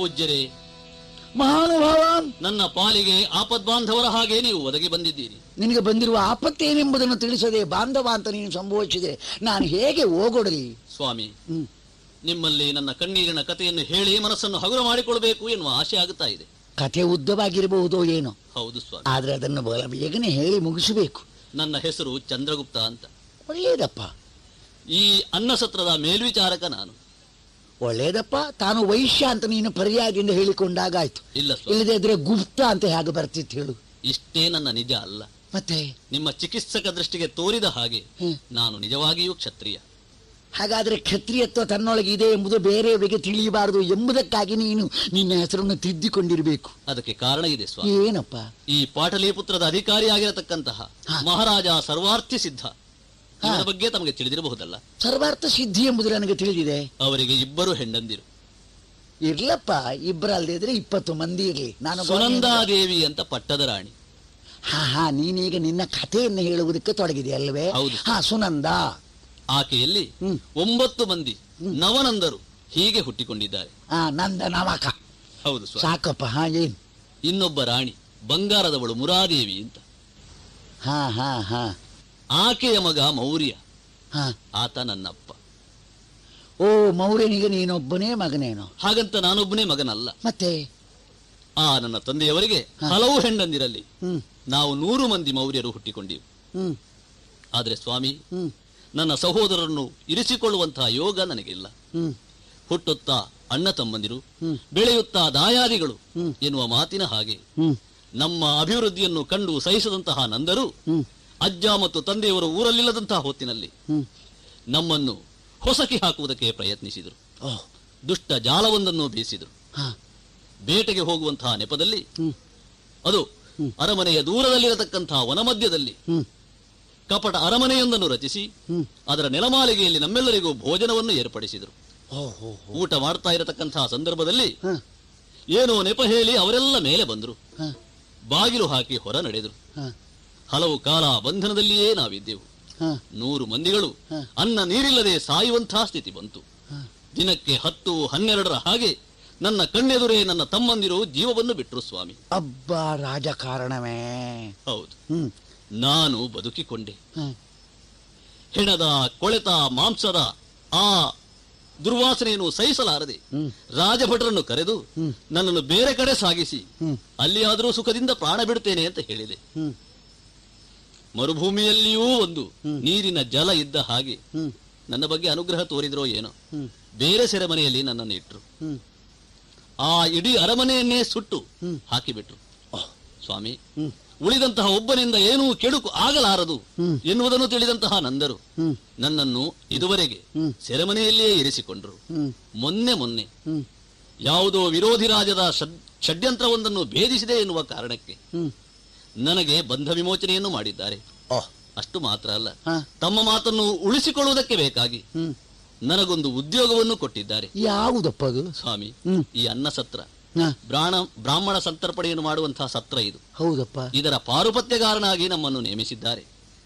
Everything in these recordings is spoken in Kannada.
ಪೂಜ್ಯರೇ ಮಹಾನುಭಾವ ನನ್ನ ಪಾಲಿಗೆ ಆಪದ್ಬಾಂಧವರ ಹಾಗೆ ನೀವು ಒದಗಿ ಬಂದಿದ್ದೀರಿ ನಿನಗೆ ಬಂದಿರುವ ಆಪತ್ತೇನೆಂಬುದನ್ನು ತಿಳಿಸದೆ ಬಾಂಧವ ಅಂತ ನೀನು ಸಂಭವಿಸಿದೆ ನಾನು ಹೇಗೆ ಹೋಗೊಡಲಿ ಸ್ವಾಮಿ ಹ್ಮ್. ನಿಮ್ಮಲ್ಲಿ ನನ್ನ ಕಣ್ಣೀರಿನ ಕಥೆಯನ್ನು ಹೇಳಿ ಮನಸ್ಸನ್ನು ಹಗುರ ಮಾಡಿಕೊಳ್ಬೇಕು ಎನ್ನುವ ಆಶೆ ಆಗುತ್ತಾ ಇದೆ ಕಥೆ ಉದ್ದವಾಗಿರಬಹುದೋ ಏನೋ ಹೌದು ಸ್ವಾಮಿ ಆದ್ರೆ ಅದನ್ನು ಬಹಳ ಬೇಗನೆ ಹೇಳಿ ಮುಗಿಸಬೇಕು ನನ್ನ ಹೆಸರು ಚಂದ್ರಗುಪ್ತ ಅಂತ ಒಳ್ಳೆಯದಪ್ಪ ಈ ಅನ್ನಸತ್ರದ ಮೇಲ್ವಿಚಾರಕ ನಾನು ಒಳ್ಳೆಯದಪ್ಪ ತಾನು ವೈಶ್ಯ ಅಂತ ನೀನು ಪರ್ಯಾಯದಿಂದ ಹೇಳಿಕೊಂಡಾಗಾಯ್ತು ಇಲ್ಲ ಸ್ವಾಮಿ ಇಲ್ಲದೆ ಇದ್ರೆ ಗುಪ್ತ ಅಂತ ಹೇಗೆ ಬರ್ತಿತ್ತು ಹೇಳು ಇಷ್ಟೇ ನನ್ನ ನಿಜ ಅಲ್ಲ ಮತ್ತೆ ನಿಮ್ಮ ಚಿಕಿತ್ಸಕ ದೃಷ್ಟಿಗೆ ತೋರಿದ ಹಾಗೆ ಹ್ಮ್. ನಾನು ನಿಜವಾಗಿಯೂ ಕ್ಷತ್ರಿಯ ಹಾಗಾದ್ರೆ ಕ್ಷತ್ರಿಯತ್ವ ತನ್ನೊಳಗೆ ಇದೆ ಎಂಬುದು ಬೇರೆಯವರಿಗೆ ತಿಳಿಯಬಾರದು ಎಂಬುದಕ್ಕಾಗಿ ನೀನು ನಿನ್ನ ಹೆಸರನ್ನು ತಿದ್ದಿಕೊಂಡಿರಬೇಕು ಅದಕ್ಕೆ ಕಾರಣ ಇದೆ ಸ್ವಾಮಿ ಏನಪ್ಪ ಈ ಪಾಟಲಿಪುತ್ರದ ಅಧಿಕಾರಿಯಾಗಿರತಕ್ಕಂತಹ ಹಾ. ಮಹಾರಾಜ ಸರ್ವಾರ್ಥಿ ಸಿದ್ಧ ಇವರ ಬಗ್ಗೆ ತಮಗೆ ತಿಳಿದಿರಬಹುದಲ್ಲ ಸರ್ವಾರ್ಥ ಸಿದ್ಧಿ ಎಂಬುದು ನನಗೆ ತಿಳಿದಿದೆ ಅವರಿಗೆ ಇಬ್ಬರು ಹೆಂಡಂದಿರು ಇರ್ಲಪ್ಪ ಇಬ್ಬರಲ್ಲದೆ ಇದ್ರೆ ಇಪ್ಪತ್ತು ಮಂದಿ ಇರ್ಲಿ ನಾನು ಸುನಂದಾದೇವಿ ಅಂತ ಪಟ್ಟದ ರಾಣಿ ಹಾ ಹಾ ನೀನೀಗ ನಿನ್ನ ಕಥೆಯನ್ನು ಹೇಳುವುದಕ್ಕೆ ತೊಡಗಿದೆ ಅಲ್ವೇ ಹೌದು. ಹಾ ಸುನಂದ ಆಕೆಯಲ್ಲಿ ಹ್ಮ್. ಒಂಬತ್ತು ಮಂದಿ ನವನಂದರು ಹೀಗೆ ಹುಟ್ಟಿಕೊಂಡಿದ್ದಾರೆ ಹಾ ನಂದ ನಮಕ ಹೌದು ಸ್ವಾಮಿ ಸಾಕಪ್ಪ ಹಾ ಏನ್ ಇನ್ನೊಬ್ಬ ರಾಣಿ ಬಂಗಾರದವಳು ಮುರಾದೇವಿ ಅಂತ ಹಾ ಹಾ ಹಾ ಆಕೆಯ ಮಗ ಮೌರ್ಯ ಹಾ ಆತ ನನ್ನಪ್ಪ ಓ ಮೌರ್ಯನಿಗೆ ನೀನೊಬ್ಬನೇ ಮಗನೇನೋ ಹಾಗಂತ ನಾನೊಬ್ಬನೇ ಮಗನಲ್ಲ ಮತ್ತೆ ಆ ನನ್ನ ತಂದೆಯವರಿಗೆ ಹಲವು ಹೆಂಡಂದಿರಲ್ಲಿ ಹ್ಮ್ ನಾವು ನೂರು ಮಂದಿ ಮೌರ್ಯರು ಹುಟ್ಟಿಕೊಂಡಿವು ಹ್ಮ್ ಆದರೆ ಸ್ವಾಮಿ ಹ್ಮ್ ನನ್ನ ಸಹೋದರರನ್ನು ಇರಿಸಿಕೊಳ್ಳುವಂತಹ ಯೋಗ ನನಗಿಲ್ಲ ಹ್ಮ್ ಹುಟ್ಟುತ್ತಾ ಅಣ್ಣ ತಮ್ಮಂದಿರು ಹ್ಮ್. ಬೆಳೆಯುತ್ತಾ ದಾಯಾದಿಗಳು ಹ್ಮ್. ಎನ್ನುವ ಮಾತಿನ ಹಾಗೆ ಹ್ಮ್ ನಮ್ಮ ಅಭಿವೃದ್ಧಿಯನ್ನು ಕಂಡು ಸಹಿಸದಂತಹ ನಂದರು ಹ್ಮ್ ಅಜ್ಜ ಮತ್ತು ತಂದೆಯವರು ಊರಲ್ಲಿಲ್ಲದಂತಹ ಹೊತ್ತಿನಲ್ಲಿ ಹ್ಮ್ ನಮ್ಮನ್ನು ಹೊಸಕಿ ಹಾಕುವುದಕ್ಕೆ ಪ್ರಯತ್ನಿಸಿದರು ಓ ದುಷ್ಟ ಜಾಲವೊಂದನ್ನು ಬೀಸಿದರು ಹಾ ಬೇಟೆಗೆ ಹೋಗುವಂತಹ ನೆಪದಲ್ಲಿ ಹ್ಮ್ ಅದು ಅರಮನೆಯ ದೂರದಲ್ಲಿರತಕ್ಕಂತಹ ವನಮಧ್ಯದಲ್ಲಿ ಹ್ಮ್ ಕಪಟ ಅರಮನೆಯೊಂದನ್ನು ರಚಿಸಿ ಹ್ಮ್ ಅದರ ನೆಲಮಾಳಿಗೆಯಲ್ಲಿ ನಮ್ಮೆಲ್ಲರಿಗೂ ಭೋಜನವನ್ನು ಏರ್ಪಡಿಸಿದರು ಓ ಹೋ ಹೋ ಊಟ ಮಾಡ್ತಾ ಇರತಕ್ಕಂತಹ ಸಂದರ್ಭದಲ್ಲಿ ಹಾ ಏನೋ ನೆಪ ಹೇಳಿ ಅವರೆಲ್ಲ ಮೇಲೆ ಬಂದರು ಹಾ ಬಾಗಿಲು ಹಾಕಿ ಹೊರ ನಡೆದರು ಹಾ ಹಲವು ಕಾಲ ಬಂಧನದಲ್ಲಿಯೇ ನಾವಿದ್ದೆವು ಹಾ ನೂರು ಮಂದಿಗಳು ಹ. ಅನ್ನ ನೀರಿಲ್ಲದೆ ಸಾಯುವಂತಹ ಸ್ಥಿತಿ ಬಂತು ಹಾ ದಿನಕ್ಕೆ ಹತ್ತು ಹನ್ನೆರಡರ ಹಾಗೆ ನನ್ನ ಕಣ್ಣೆದುರೇ ನನ್ನ ತಮ್ಮಂದಿರು ಜೀವವನ್ನು ಬಿಟ್ಟರು ಸ್ವಾಮಿ ಅಬ್ಬ ರಾಜಕಾರಣವೇ ಹೌದು ಹ್ಮ್ ನಾನು ಬದುಕಿಕೊಂಡೆ ಹಾ ಹೆಣದ ಕೊಳೆತ ಮಾಂಸದ ಆ ದುರ್ವಾಸನೆಯನ್ನು ಸಹಿಸಲಾರದೆ ಹ್ಮ್ ರಾಜಭಟರನ್ನು ಕರೆದು ಹ್ಮ್. ನನ್ನನ್ನು ಬೇರೆ ಕಡೆ ಸಾಗಿಸಿ ಹ್ಮ್ ಅಲ್ಲಿಯಾದರೂ ಸುಖದಿಂದ ಪ್ರಾಣ ಬಿಡುತ್ತೇನೆ ಅಂತ ಹೇಳಿದೆ ಹ್ಮ್ ಮರುಭೂಮಿಯಲ್ಲಿಯೂ ಒಂದು ಹ್ಮ್. ನೀರಿನ ಜಲ ಇದ್ದ ಹಾಗೆ ಹ್ಮ್ ನನ್ನ ಬಗ್ಗೆ ಅನುಗ್ರಹ ತೋರಿದ್ರೋ ಏನೋ ಹ್ಮ್ ಬೇರೆ ಸೆರೆಮನೆಯಲ್ಲಿ ನನ್ನನ್ನು ಇಟ್ರು ಹ್ಮ್ ಆ ಇಡೀ ಅರಮನೆಯನ್ನೇ ಸುಟ್ಟು ಹ್ಮ್. ಹಾಕಿಬಿಟ್ರು ಓಹ್. ಸ್ವಾಮಿ ಹ್ಮ್ ಉಳಿದಂತಹ ಒಬ್ಬನಿಂದ ಏನೂ ಕೆಡುಕು ಆಗಲಾರದು ಹ್ಮ್. ಎನ್ನುವುದನ್ನು ತಿಳಿದಂತಹ ನಂದರು ಹ್ಮ್ ನನ್ನನ್ನು ಇದುವರೆಗೆ ಹ್ಮ್. ಸೆರೆಮನೆಯಲ್ಲಿಯೇ ಇರಿಸಿಕೊಂಡ್ರು ಹ್ಮ್ ಮೊನ್ನೆ ಮೊನ್ನೆ ಹ್ಮ್ ಯಾವುದೋ ವಿರೋಧಿ ರಾಜದ ಷಡ್- ಷಡ್ಯಂತ್ರವೊಂದನ್ನು ಭೇದಿಸಿದೆ ಎನ್ನುವ ಕಾರಣಕ್ಕೆ ಹ್ಮ್ ನನಗೆ ಬಂಧ ವಿಮೋಚನೆಯನ್ನು ಮಾಡಿದ್ದಾರೆ ಓಹ್ ಅಷ್ಟು ಮಾತ್ರ ಅಲ್ಲ ಹಾ ತಮ್ಮ ಮಾತನ್ನು ಉಳಿಸಿಕೊಳ್ಳುವುದಕ್ಕೆ ಬೇಕಾಗಿ ಹ್ಮ್ ನನಗೊಂದು ಉದ್ಯೋಗವನ್ನು ಕೊಟ್ಟಿದ್ದಾರೆ ಯಾವುದಪ್ಪ ಅದು ಸ್ವಾಮಿ ಹ್ಮ್ ಈ ಅನ್ನ ಸತ್ರ ಹಾ ಬ್ರಾಣ ಬ್ರಾಹ್ಮಣ ಸಂತರ್ಪಣೆಯನ್ನು ಮಾಡುವಂತಹ ಸತ್ರ ಇದು ಹೌದಪ್ಪ ಇದರ ಪಾರುಪತ್ಯಗಾರನಾಗಿ ನಮ್ಮನ್ನು ನೇಮಿಸಿದ್ದಾರೆ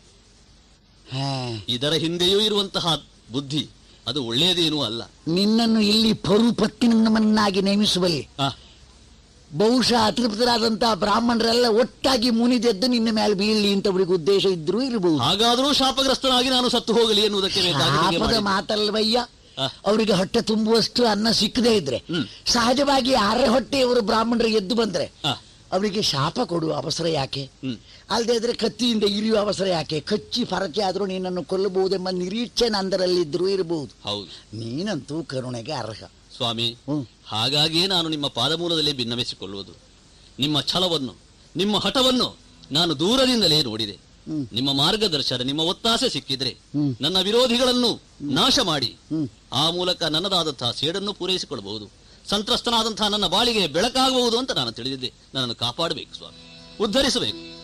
ಹಾ ಇದರ ಹಿಂದೆಯೂ ಇರುವಂತಹ ಬುದ್ಧಿ ಅದು ಒಳ್ಳೆಯದೇನೂ ಅಲ್ಲ ನಿನ್ನನ್ನು ಇಲ್ಲಿ ಪರುಪತ್ತಿನನ್ನಾಗಿ ನೇಮಿಸುವಲ್ಲಿ ಆ, ಬಹುಶಃ ಅತೃಪ್ತರಾದಂತಹ ಬ್ರಾಹ್ಮಣರೆಲ್ಲ ಒಟ್ಟಾಗಿ ಮುನಿದೆದ್ದು ನಿನ್ನ ಮೇಲೆ ಬೀಳಲಿ ಅಂತ ಅವರಿಗೆ ಉದ್ದೇಶ ಇದ್ರೂ ಇರಬಹುದು ಹಾಗಾದರೂ ಶಾಪಗ್ರಸ್ತನಾಗಿ ನಾನು ಸತ್ತು ಹೋಗಲಿ ಎನ್ನುವುದಕ್ಕೆ ಬೇಕಾಗಿ ಹೀಗೆ ಶಾಪದ ಮಾಡಿದ್ದು. ಮಾತಲ್ವಯ್ಯ ಆ. ಅವರಿಗೆ ಹೊಟ್ಟೆ ತುಂಬುವಷ್ಟು ಅನ್ನ ಸಿಕ್ಕದೇ ಇದ್ರೆ ಹ್ಮ್. ಸಹಜವಾಗಿ ಅರೆ ಹೊಟ್ಟೆಯವರು ಬ್ರಾಹ್ಮಣರಿಗೆ ಎದ್ದು ಬಂದ್ರೆ ಆ, ಅವರಿಗೆ ಶಾಪ ಕೊಡುವ ಅವಸರ ಯಾಕೆ ಹ್ಮ್. ಅಲ್ಲದೆ ಇದ್ರೆ ಕತ್ತಿಯಿಂದ ಇರಿಯುವ ಅವಸರ ಯಾಕೆ ಕಚ್ಚಿ ಪರಕೆ ಆದ್ರೂ ನಿನ್ನನ್ನು ಕೊಲ್ಲಬಹುದೆಂಬ ನಿರೀಕ್ಷೆ ನಂದರಲ್ಲಿದ್ರೂ ಇರಬಹುದು ಹೌದು ನೀನಂತೂ ಕರುಣೆಗೆ ಅರ್ಹ ಸ್ವಾಮಿ ಹ್ಮ್ ಹಾಗಾಗಿಯೇ ನಾನು ನಿಮ್ಮ ಪಾದಮೂಲದಲ್ಲಿ ಭಿನ್ನವಿಸಿಕೊಳ್ಳುವುದು ನಿಮ್ಮ ಛಲವನ್ನು ನಿಮ್ಮ ಹಠವನ್ನು ನಾನು ದೂರದಿಂದಲೇ ನೋಡಿದೆ ಹ್ಮ್. ನಿಮ್ಮ ಮಾರ್ಗದರ್ಶನ ನಿಮ್ಮ ಒತ್ತಾಸೆ ಸಿಕ್ಕಿದ್ರೆ ಹ್ಮ್. ನನ್ನ ವಿರೋಧಿಗಳನ್ನು ನಾಶ ಮಾಡಿ ಹ್ಮ್ ಆ ಮೂಲಕ ನನ್ನದಾದಂತಹ ಸೇಡನ್ನು ಪೂರೈಸಿಕೊಳ್ಳಬಹುದು ಸಂತ್ರಸ್ತನಾದಂತಹ ನನ್ನ ಬಾಳಿಗೆ ಬೆಳಕಾಗಬಹುದು ಅಂತ ನಾನು ತಿಳಿದಿದ್ದೆ ನನ್ನನ್ನು ಕಾಪಾಡಬೇಕು ಸ್ವಾಮಿ ಉದ್ಧರಿಸಬೇಕು